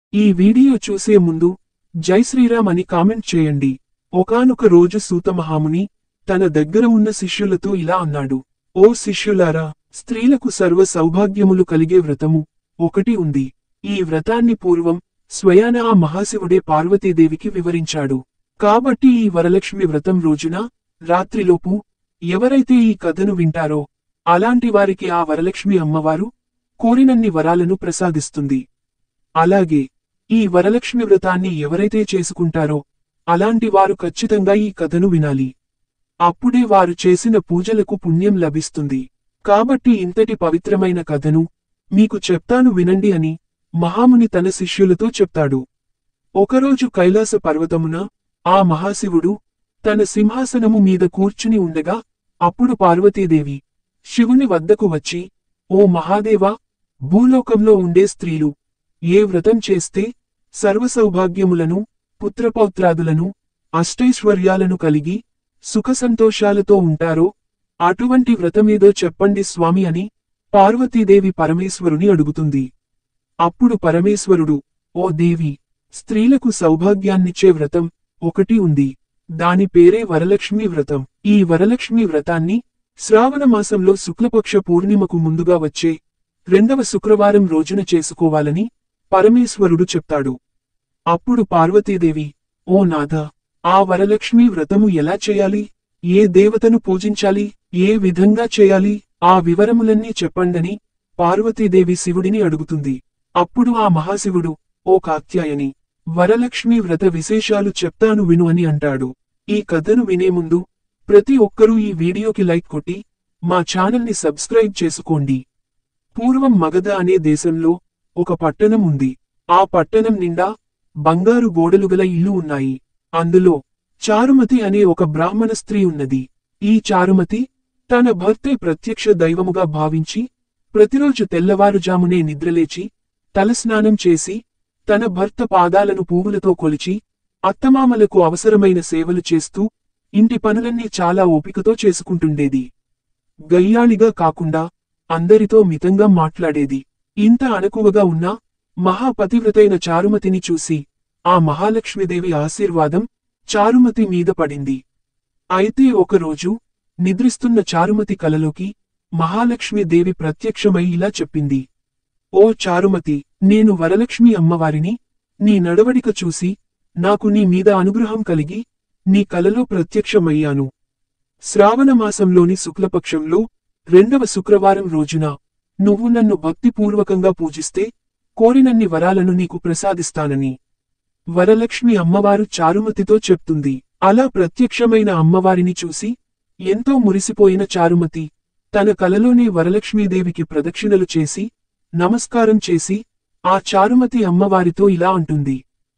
ఈ వీడియో చూసే ముందు జై శ్రీరామ్ అని కామెంట్ చేయండి ఒకానొక రోజు సూతమహాముని తన దగ్గర ఉన్న శిష్యులతో ఇలా అన్నాడు ఓ శిష్యులారా స్త్రీలకు సర్వ సౌభాగ్యములు కలిగే వ్రతము ఒకటి ఉంది ఈ వ్రతాన్ని పూర్వం స్వయాన ఆ మహాశివుడే పార్వతీదేవికి వివరించాడు కాబట్టి ఈ వరలక్ష్మి వ్రతం రోజున రాత్రిలోపు ఎవరైతే ఈ కథను వింటారో అలాంటి వారికి ఆ వరలక్ష్మి అమ్మవారు కోరినన్ని వరాలను ప్రసాదిస్తుంది అలాగే ఈ వరలక్ష్మి వ్రతాన్ని ఎవరైతే చేసుకుంటారో అలాంటి వారు ఖచ్చితంగా ఈ కథను వినాలి అప్పుడే వారు చేసిన పూజలకు పుణ్యం లభిస్తుంది కాబట్టి ఇంతటి పవిత్రమైన కథను మీకు చెప్తాను వినండి అని మహాముని తన శిష్యులతో చెప్తాడు ఒకరోజు కైలాస పర్వతమున ఆ మహాశివుడు తన సింహాసనము మీద కూర్చుని ఉండగా అప్పుడు పార్వతీదేవి శివుని వద్దకు వచ్చి ఓ మహాదేవా భూలోకంలో ఉండే స్త్రీలు ఏ వ్రతం చేస్తే సర్వసౌభాగ్యములను పుత్రపౌత్రాదులను అష్టైశ్వర్యాలను కలిగి సుఖసంతోషాలతో ఉంటారో అటువంటి వ్రతమేదో చెప్పండి స్వామి అని పార్వతీదేవి పరమేశ్వరుని అడుగుతుంది అప్పుడు పరమేశ్వరుడు ఓ దేవి స్త్రీలకు సౌభాగ్యాన్నిచ్చే వ్రతం ఒకటి ఉంది దాని పేరే వరలక్ష్మి వ్రతం ఈ వరలక్ష్మి వ్రతాన్ని శ్రావణ మాసంలో శుక్లపక్ష పూర్ణిమకు ముందుగా వచ్చే రెండవ శుక్రవారం రోజున చేసుకోవాలని పరమేశ్వరుడు చెప్తాడు అప్పుడు పార్వతీదేవి ఓ నాథ ఆ వరలక్ష్మి వ్రతము ఎలా చేయాలి ఏ దేవతను పూజించాలి ఏ విధంగా చేయాలి ఆ వివరములన్నీ చెప్పండని పార్వతీదేవి శివుడిని అడుగుతుంది అప్పుడు ఆ మహాశివుడు ఓ కాత్యాయని వరలక్ష్మి వ్రత విశేషాలు చెప్తాను విను అని అంటాడు ఈ కథను వినే ముందు ప్రతి ఒక్కరూ ఈ వీడియోకి లైక్ కొట్టి మా ఛానల్ని సబ్స్క్రైబ్ చేసుకోండి పూర్వం మగధ అనే దేశంలో ఒక పట్టణం ఉంది ఆ పట్టణం నిండా బంగారు గోడలు గల ఇల్లు ఉన్నాయి అందులో చారుమతి అనే ఒక బ్రాహ్మణ స్త్రీ ఉన్నది ఈ చారుమతి తన భర్తే ప్రత్యక్ష దైవముగా భావించి ప్రతిరోజు తెల్లవారుజామునే నిద్రలేచి తలస్నానం చేసి తన భర్త పాదాలను పువ్వులతో కొలిచి అత్తమామలకు అవసరమైన సేవలు చేస్తూ ఇంటి పనులన్నీ చాలా ఓపికతో చేసుకుంటుండేది గయ్యాళిగా కాకుండా అందరితో మితంగా మాట్లాడేది ఇంత అణకువగా ఉన్న మహాపతివ్రతైన చారుమతిని చూసి ఆ మహాలక్ష్మీదేవి ఆశీర్వాదం చారుమతి మీద పడింది అయితే ఒకరోజు నిద్రిస్తున్న చారుమతి కలలోకి మహాలక్ష్మీదేవి ప్రత్యక్షమై ఇలా చెప్పింది ఓ చారుమతి నేను వరలక్ష్మి అమ్మవారిని నీ నడవడిక చూసి నాకు నీ మీద అనుగ్రహం కలిగి నీ కలలో ప్రత్యక్షమయ్యాను శ్రావణమాసంలోని శుక్లపక్షంలో రెండవ శుక్రవారం రోజున నువ్వు నన్ను భక్తిపూర్వకంగా పూజిస్తే కోరినన్ని వరాలను నీకు ప్రసాదిస్తానని వరలక్ష్మి అమ్మవారు చారుమతితో చెప్తుంది అలా ప్రత్యక్షమైన అమ్మవారిని చూసి ఎంతో మురిసిపోయిన చారుమతి తన కలలోనే వరలక్ష్మీదేవికి ప్రదక్షిణలు చేసి నమస్కారం చేసి ఆ చారుమతి అమ్మవారితో ఇలా అంటుంది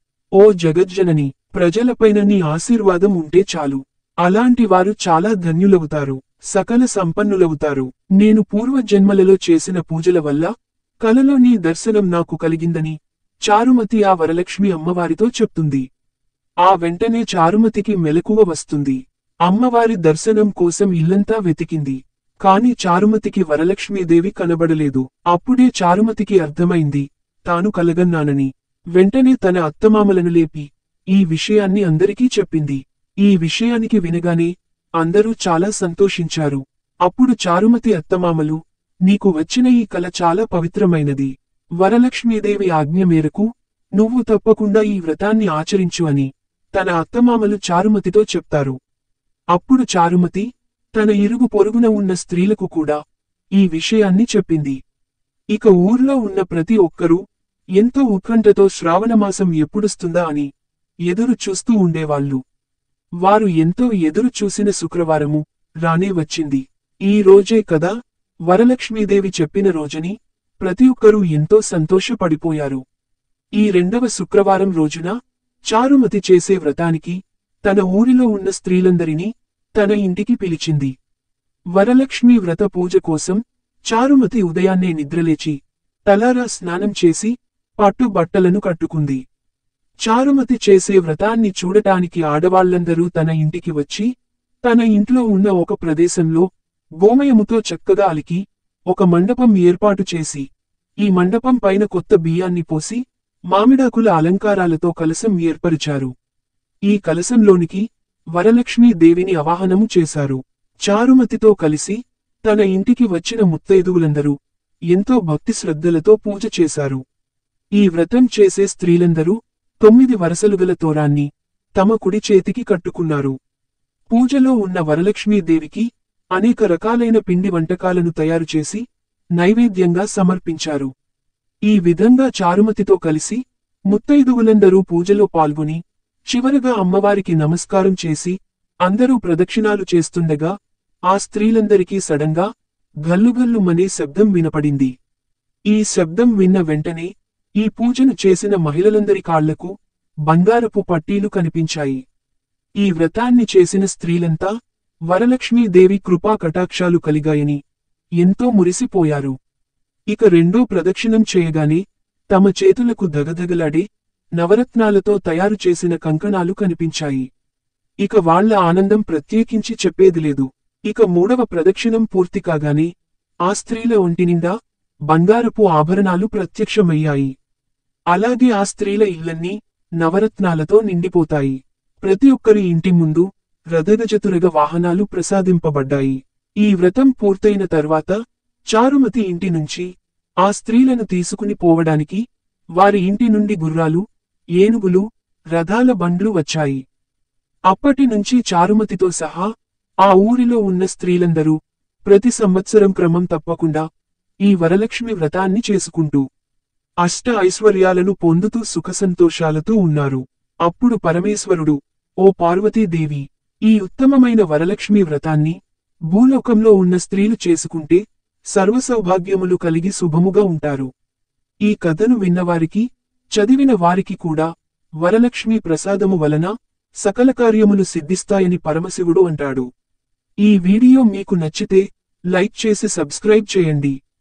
ఓ జగజ్జనని ప్రజలపైన నీ ఆశీర్వాదం ఉంటే చాలు అలాంటి వారు చాలా ధన్యులవుతారు సకల సంపన్నులవుతారు నేను పూర్వజన్మలలో చేసిన పూజల వల్ల కలలో నీ దర్శనం నాకు కలిగిందని చారుమతి ఆ వరలక్ష్మి అమ్మవారితో చెప్తుంది ఆ వెంటనే చారుమతికి మెలకువ వస్తుంది అమ్మవారి దర్శనం కోసం ఇల్లంతా వెతికింది కాని చారుమతికి వరలక్ష్మీదేవి కనబడలేదు అప్పుడే చారుమతికి అర్థమైంది తాను కలగన్నానని వెంటనే తన అత్తమామలను లేపి ఈ విషయాన్ని అందరికీ చెప్పింది ఈ విషయానికి వినగానే అందరూ చాలా సంతోషించారు అప్పుడు చారుమతి అత్తమామలు నీకు వచ్చిన ఈ కల చాలా పవిత్రమైనది వరలక్ష్మీదేవి ఆజ్ఞ మేరకు నువ్వు తప్పకుండా ఈ వ్రతాన్ని ఆచరించు అని తన అత్తమామలు చారుమతితో చెప్తారు అప్పుడు చారుమతి తన ఇరుగు పొరుగున ఉన్న స్త్రీలకు కూడా ఈ విషయాన్ని చెప్పింది ఇక ఊర్లో ఉన్న ప్రతి ఒక్కరూ ఎంతో ఉత్కంఠతో శ్రావణమాసం ఎప్పుడొస్తుందా అని ఎదురు చూస్తూ ఉండేవాళ్ళు వారు ఎంతో ఎదురు చూసిన శుక్రవారము రానే వచ్చింది ఈ రోజే కదా వరలక్ష్మీదేవి చెప్పిన రోజని ప్రతి ఒక్కరూ ఎంతో సంతోషపడిపోయారు ఈ రెండవ శుక్రవారం రోజున చారుమతి చేసే వ్రతానికి తన ఊరిలో ఉన్న స్త్రీలందరినీ తన ఇంటికి పిలిచింది వరలక్ష్మి వ్రత పూజ కోసం చారుమతి ఉదయాన్నే నిద్రలేచి తలారా స్నానం చేసి పట్టు బట్టలను కట్టుకుంది చారుమతి చేసే వ్రతాన్ని చూడటానికి ఆడవాళ్లందరూ తన ఇంటికి వచ్చి తన ఇంట్లో ఉన్న ఒక ప్రదేశంలో గోమయముతో చక్కగా అలికి ఒక మండపం ఏర్పాటు చేసి ఈ మండపం పైన కొత్త బియ్యాన్ని పోసి మామిడాకుల అలంకారాలతో కలశం ఏర్పరిచారు ఈ కలశంలోనికి వరలక్ష్మీ దేవిని అవాహనము చేశారు చారుమతితో కలిసి తన ఇంటికి వచ్చిన ముత్తైదువులందరూ ఎంతో భక్తి శ్రద్ధలతో పూజ చేశారు ఈ వ్రతం చేసే స్త్రీలందరూ తొమ్మిది వరసలుగల తోరాన్ని తమ కుడి చేతికి కట్టుకున్నారు పూజలో ఉన్న వరలక్ష్మీదేవికి అనేక రకాలైన పిండి వంటకాలను తయారు చేసి నైవేద్యంగా సమర్పించారు ఈ విధంగా చారుమతితో కలిసి ముత్తైదువులందరూ పూజలో పాల్గొని చివరగా అమ్మవారికి నమస్కారం చేసి అందరూ ప్రదక్షిణాలు చేస్తుండగా ఆ స్త్రీలందరికీ సడంగా గల్లుగల్లుమనే శబ్దం వినపడింది ఈ శబ్దం విన్న వెంటనే ఈ పూజను చేసిన మహిళలందరి కాళ్లకు బంగారపు పట్టీలు కనిపించాయి ఈ వ్రతాన్ని చేసిన స్త్రీలంతా వరలక్ష్మీదేవి కృపా కటాక్షాలు కలిగాయని ఎంతో మురిసిపోయారు ఇక రెండో ప్రదక్షిణం చేయగానే తమ చేతులకు దగదగలాడే నవరత్నాలతో తయారు చేసిన కంకణాలు కనిపించాయి ఇక వాళ్ళ ఆనందం ప్రత్యేకించి చెప్పేది లేదు ఇక మూడవ ప్రదక్షిణం పూర్తి కాగానే ఆ స్త్రీల ఒంటి నిండా బంగారపు ఆభరణాలు ప్రత్యక్షమయ్యాయి అలాగే ఆ స్త్రీల ఇళ్లన్నీ నవరత్నాలతో నిండిపోతాయి ప్రతి ఒక్కరి ఇంటి ముందు రథగజతురగ వాహనాలు ప్రసాదింపబడ్డాయి ఈ వ్రతం పూర్తయిన తర్వాత చారుమతి ఇంటి నుంచి ఆ స్త్రీలను తీసుకుని పోవడానికి వారి ఇంటి నుండి గుర్రాలు ఏనుగులు రథాల బండ్లు వచ్చాయి అప్పటి నుంచి చారుమతితో సహా ఆ ఊరిలో ఉన్న స్త్రీలందరూ ప్రతి సంవత్సరం క్రమం తప్పకుండా ఈ వరలక్ష్మి వ్రతాన్ని చేసుకుంటూ అష్ట ఐశ్వర్యాలను పొందుతూ సుఖసంతోషాలతో ఉన్నారు అప్పుడు పరమేశ్వరుడు ఓ పార్వతీదేవి ఈ ఉత్తమమైన వరలక్ష్మి వ్రతాన్ని భూలోకంలో ఉన్న స్త్రీలు చేసుకుంటే సర్వసౌభాగ్యములు కలిగి శుభముగా ఉంటారు ఈ కథను విన్నవారికి చదివిన వారికి కూడా వరలక్ష్మి ప్రసాదము వలన సకల కార్యములు సిద్ధిస్తాయని పరమశివుడు అంటాడు ఈ వీడియో మీకు నచ్చితే లైక్ చేసి సబ్స్క్రైబ్ చేయండి